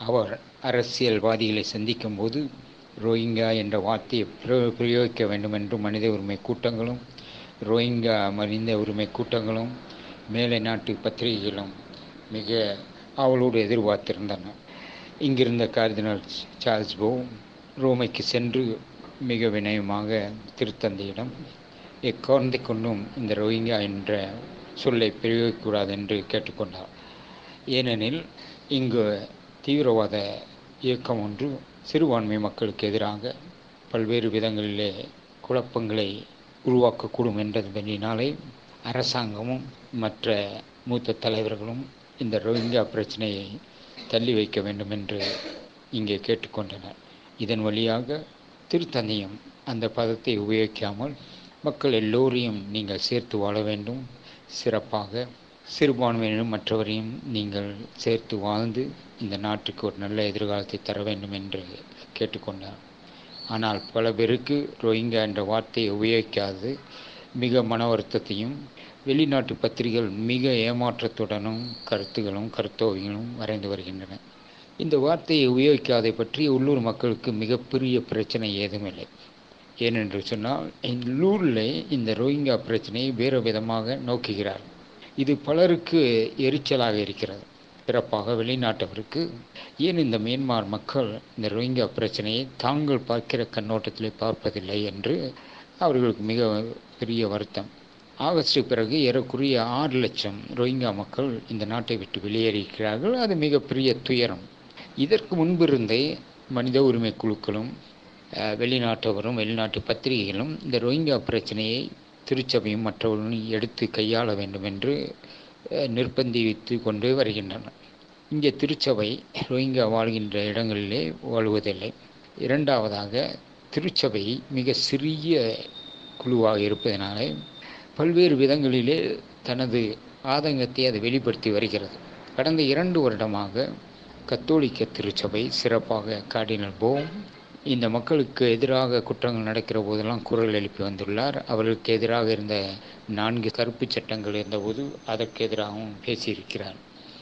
அவர் அரசியல்வாதிகளை சந்திக்கும் போது ரோஹிங்கா என்ற வார்த்தையை பிரயோ- பிரயோகிக்க வேண்டும் என்று மனித உரிமை கூட்டங்களும் ரோஹிங்கா மனித உரிமை கூட்டங்களும் மேலை நாட்டு பத்திரிகைகளும் மிக அவளோடு எதிர்பார்த்திருந்தன இங்கிருந்த கார்தினல் சார்ல்ஸ் போ ரோமைக்கு சென்று மிக வினயமாக திருத்தந்தையிடம் எக்கார்ந்து கொண்டும் இந்த ரோஹிங்கா என்ற சொல்லை பிரயோகிக்கக்கூடாது என்று கேட்டுக்கொண்டார் ஏனெனில் இங்கு தீவிரவாத இயக்கம் ஒன்று சிறுபான்மை மக்களுக்கு எதிராக பல்வேறு விதங்களிலே குழப்பங்களை உருவாக்கக்கூடும் என்றதினாலே அரசாங்கமும் மற்ற மூத்த தலைவர்களும் இந்த ரோஹிங்கா பிரச்சனையை தள்ளி வைக்க வேண்டும் என்று இங்கே கேட்டுக்கொண்டனர் இதன் வழியாக திருத்தந்தையும் அந்த பதத்தை உபயோகிக்காமல் மக்கள் எல்லோரையும் நீங்கள் சேர்த்து வாழ வேண்டும் சிறப்பாக சிறுபான்மையினரும் மற்றவரையும் நீங்கள் சேர்த்து வாழ்ந்து இந்த நாட்டுக்கு ஒரு நல்ல எதிர்காலத்தை தர வேண்டும் என்று கேட்டுக்கொண்டார் ஆனால் பல பேருக்கு ரோஹிங்கா என்ற வார்த்தையை உபயோகிக்காது மிக மன வருத்தத்தையும் வெளிநாட்டு பத்திரிகைகள் மிக ஏமாற்றத்துடனும் கருத்துகளும் கருத்தோவியங்களும் வரைந்து வருகின்றன இந்த வார்த்தையை உபயோகிக்காதை பற்றி உள்ளூர் மக்களுக்கு மிகப்பெரிய பிரச்சனை ஏதுமில்லை ஏனென்று சொன்னால் உள்ளூரில் இந்த ரோஹிங்கா பிரச்சனையை வேறு விதமாக நோக்குகிறார் இது பலருக்கு எரிச்சலாக இருக்கிறது சிறப்பாக வெளிநாட்டவருக்கு ஏன் இந்த மியான்மார் மக்கள் இந்த ரோஹிங்கா பிரச்சனையை தாங்கள் பார்க்கிற கண்ணோட்டத்திலே பார்ப்பதில்லை என்று அவர்களுக்கு மிக பெரிய வருத்தம் ஆகஸ்ட் பிறகு ஏறக்குறைய ஆறு லட்சம் ரோஹிங்கா மக்கள் இந்த நாட்டை விட்டு வெளியேறியிருக்கிறார்கள் அது மிகப்பெரிய துயரம் இதற்கு முன்பிருந்தே மனித உரிமை குழுக்களும் அஹ், வெளிநாட்டவரும் வெளிநாட்டு பத்திரிகைகளும் இந்த ரோஹிங்கா பிரச்சனையை திருச்சபையும் மற்றவர்களும் எடுத்து கையாள வேண்டும் என்று அஹ், நிர்பந்தித்து கொண்டு வருகின்றன இங்கே திருச்சபை ரோஹிங்கா வாழ்கின்ற இடங்களிலே வாழ்வதில்லை இரண்டாவதாக திருச்சபை மிக சிறிய குழுவாக இருப்பதனாலே பல்வேறு விதங்களிலே தனது ஆதங்கத்தை அது வெளிப்படுத்தி வருகிறது கடந்த இரண்டு வருடமாக கத்தோலிக்க திருச்சபை சிறப்பாக கார்டினல் போம் இந்த மக்களுக்கு எதிராக குற்றங்கள் நடக்கிற போதெல்லாம் குரல் எழுப்பி வந்துள்ளார் அவர்களுக்கு எதிராக இருந்த நான்கு கருப்பு சட்டங்கள் இருந்தபோது அதற்கு எதிராகவும் பேசியிருக்கிறார்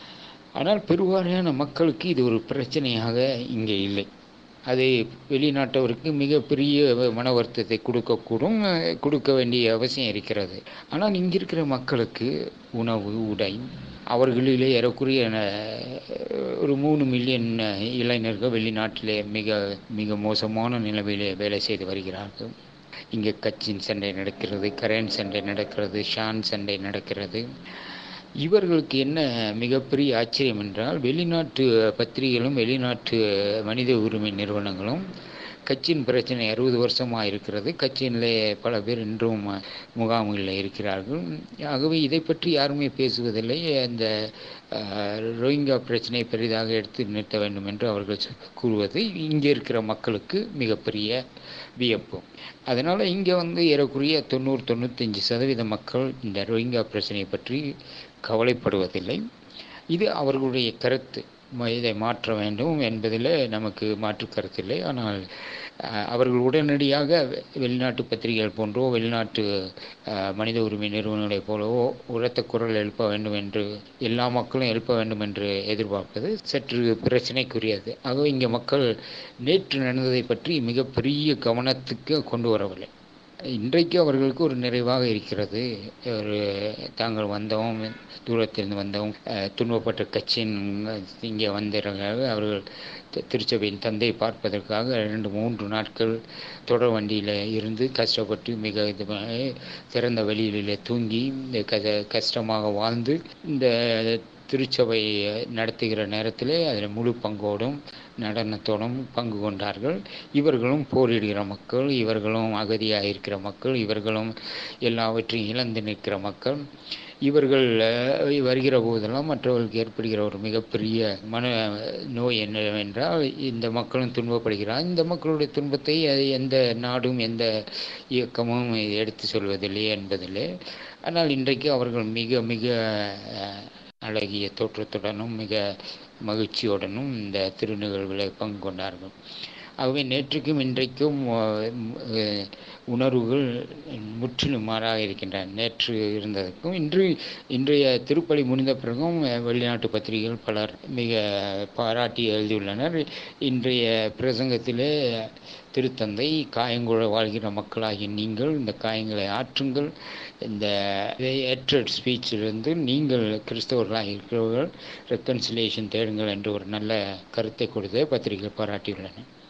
ஆனால் பெருவாரியான மக்களுக்கு இது ஒரு பிரச்சனையாக இங்கே இல்லை அது வெளிநாட்டவருக்கு மிகப்பெரிய மன வருத்தத்தை கொடுக்கக்கூடும் அஹ், கொடுக்க வேண்டிய அவசியம் இருக்கிறது ஆனால் இங்கே இருக்கிற மக்களுக்கு உணவு உடை அவர்களிலே ஏறக்குறைய அஹ், ஒரு மூணு மில்லியன் இளைஞர்கள் வெளிநாட்டிலே மிக மிக மோசமான நிலைமையிலே வேலை செய்து வருகிறார்கள் இங்கே கட்சின் சண்டை நடக்கிறது கரேன் சண்டை நடக்கிறது ஷான் சண்டை நடக்கிறது இவர்களுக்கு என்ன மிகப்பெரிய ஆச்சரியம் என்றால் வெளிநாட்டு பத்திரிகைகளும் வெளிநாட்டு மனித உரிமை நிறுவனங்களும் கட்சியின் பிரச்சனை அறுபது வருஷமாக இருக்கிறது கட்சியிலே பல பேர் இன்றும் முகாம்களில் இருக்கிறார்கள் ஆகவே இதை பற்றி யாருமே பேசுவதில்லை அந்த அஹ், ரோஹிங்கா பிரச்சனையை பெரிதாக எடுத்து நிறுத்த வேண்டும் என்று அவர்கள் சொ- கூறுவது இங்கே இருக்கிற மக்களுக்கு மிகப்பெரிய வியப்பு அதனால் இங்கே வந்து ஏறக்குறைய தொண்ணூறு தொண்ணூத்தஞ்சு சதவீத மக்கள் இந்த ரோஹிங்கா பிரச்சனையை பற்றி கவலைப்படுவதில்லை இது அவர்களுடைய கருத்து ம- இதை மாற்ற வேண்டும் என்பதில் நமக்கு மாற்று கருத்தில்லை ஆனால் அஹ், அவர்கள் உடனடியாக வெ- வெளிநாட்டு பத்திரிகைகள் போன்றோ வெளிநாட்டு அஹ், மனித உரிமை நிறுவனங்களைப் போலவோ உரத்த குரல் எழுப்ப வேண்டும் என்று எல்லா மக்களும் எழுப்ப வேண்டும் என்று எதிர்பார்ப்பது சற்று பிரச்சனைக்குரியது ஆகவே இங்கே மக்கள் நேற்று நடந்ததை பற்றி மிகப்பெரிய கவனத்துக்கு கொண்டு வரவில்லை இன்றைக்கு அவர்களுக்கு ஒரு நிறைவாக இருக்கிறது ஒரு தாங்கள் வந்தோம் தூரத்திலிருந்து வந்தோம் அஹ், துன்பப்பட்ட கட்சியின் இங்கே வந்திருக்கிறார்கள் அவர்கள் தி- திருச்சபையின் தந்தை பார்ப்பதற்காக இரண்டு மூன்று நாட்கள் தொடர் வண்டியில் இருந்து கஷ்டப்பட்டு மிக இது பண்ணி, திறந்த வெளியிலே தூங்கி இந்த கத கஷ்டமாக வாழ்ந்து இந்த திருச்சபை நடத்துகிற நேரத்திலே அதில் முழு பங்கோடும் நடனத்தோடும் பங்கு கொண்டார்கள் இவர்களும் போரிடுகிற மக்கள் இவர்களும் அகதியாக இருக்கிற மக்கள் இவர்களும் எல்லாவற்றையும் இழந்து நிற்கிற மக்கள் இவர்கள் அஹ், வருகிற போதெல்லாம் மற்றவர்களுக்கு ஏற்படுகிற ஒரு மிகப்பெரிய மன நோய் என்னவென்றால் இந்த மக்களும் துன்பப்படுகிறார் இந்த மக்களுடைய துன்பத்தை அது எந்த நாடும் எந்த இயக்கமும் எடுத்து சொல்வதில்லை என்பதில்லை ஆனால் இன்றைக்கு அவர்கள் மிக மிக அஹ், அழகிய தோற்றத்துடனும் மிக மகிழ்ச்சியுடனும் இந்த திருநிகழ்வில் பங்கு கொண்டார்கள் ஆகவே நேற்றுக்கும் இன்றைக்கும் அஹ், உணர்வுகள் முற்றிலும் மாறாக இருக்கின்றன நேற்று இருந்ததற்கும் இன்று இன்றைய திருப்பலி முடிந்த பிறகும் அஹ், வெளிநாட்டு பத்திரிகைகள் பலர் மிக பாராட்டி எழுதியுள்ளனர் இன்றைய பிரசங்கத்திலே திருத்தந்தை காயங்குழ வாழ்கிற மக்களாகிய நீங்கள் இந்த காயங்களை ஆற்றுங்கள் இந்த ஏற்றட் ஸ்பீச்சிலிருந்து நீங்கள் கிறிஸ்தவர்களாக இருக்கிறவர்கள் ரெக்கன்சிலேஷன் தேடுங்கள் என்று ஒரு நல்ல கருத்தை கொடுத்து பத்திரிகை பாராட்டியுள்ளன